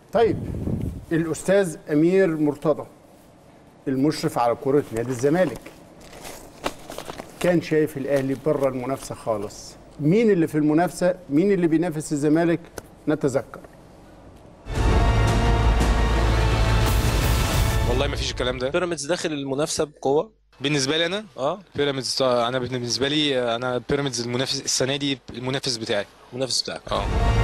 طيب الاستاذ امير مرتضى المشرف على كره نادي الزمالك كان شايف الاهلي بره المنافسه خالص مين اللي في المنافسه مين اللي بينافس الزمالك نتذكر والله ما فيش الكلام ده بيراميدز داخل المنافسه بقوه بالنسبه لي انا اه بيراميدز انا بالنسبه لي انا بيراميدز المنافس السنه دي المنافس بتاعي المنافس بتاعك اه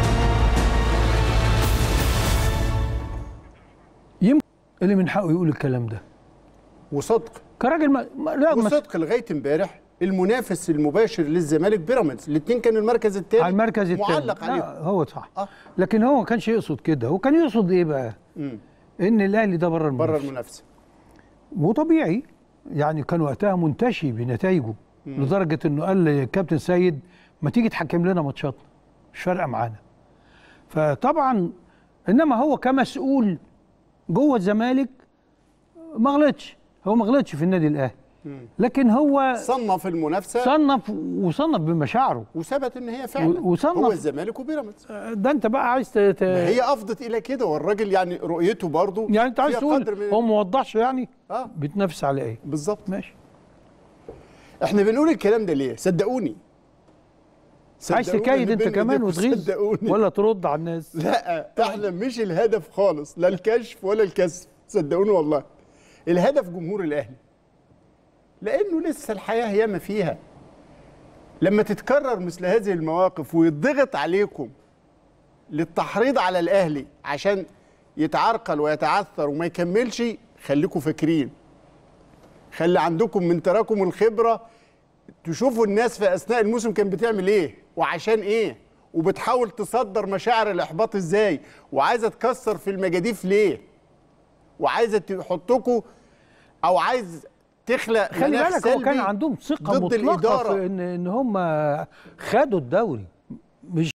يمكن اللي من حقه يقول الكلام ده وصدق كراجل ما ما- لا ما وصدق لغايه امبارح المنافس المباشر للزمالك بيراميدز الاثنين كانوا المركز الثاني على المركز الثاني معلق عليهم لا هو صح آه. لكن هو ما كانش يقصد كده هو كان يقصد ايه بقى مم. ان الاهلي ده بره بره المنافسه المنافسه وطبيعي يعني كان وقتها منتشي بنتائجه لدرجه انه قال للكابتن سيد ما تيجي تحكم لنا ماتشاتنا مش فارقه معانا فطبعا انما هو كمسؤول جوه الزمالك ما غلطش هو ما غلطش في النادي الاهلي لكن هو صنف المنافسه صنف وصنف بمشاعره وثبت ان هي فعلا و- وصنف- هو الزمالك وبيراميدز ده انت بقى عايز ت... ت... ما هي افضت الى كده والراجل يعني رؤيته برضو يعني انت عايز فيها تقول قدر من- هو ما وضحش يعني اه بتنافس على ايه بالظبط ماشي احنا بنقول الكلام ده ليه صدقوني عايز صدقوني تكايد اللي انت بيني كمان وبينكم وتغيظ صدقوني ولا ترد على الناس لا احنا مش الهدف خالص لا الكشف ولا الكسب صدقوني والله الهدف جمهور الاهلي لانه لسه الحياه ياما فيها لما تتكرر مثل هذه المواقف ويضغط عليكم للتحريض على الاهلي عشان يتعرقل ويتعثر وما يكملش خليكم فاكرين خلي عندكم من تراكم الخبره تشوفوا الناس في اثناء الموسم كان بتعمل ايه وعشان ايه وبتحاول تصدر مشاعر الاحباط ازاي وعايزه تكسر في المجاديف ليه وعايزه تحطكم او عايز تخلق خلي مناخ بالك هو كان سلبي عندهم ثقه ضد مطلقه الإدارة. في ان ان هم خدوا الدوري مش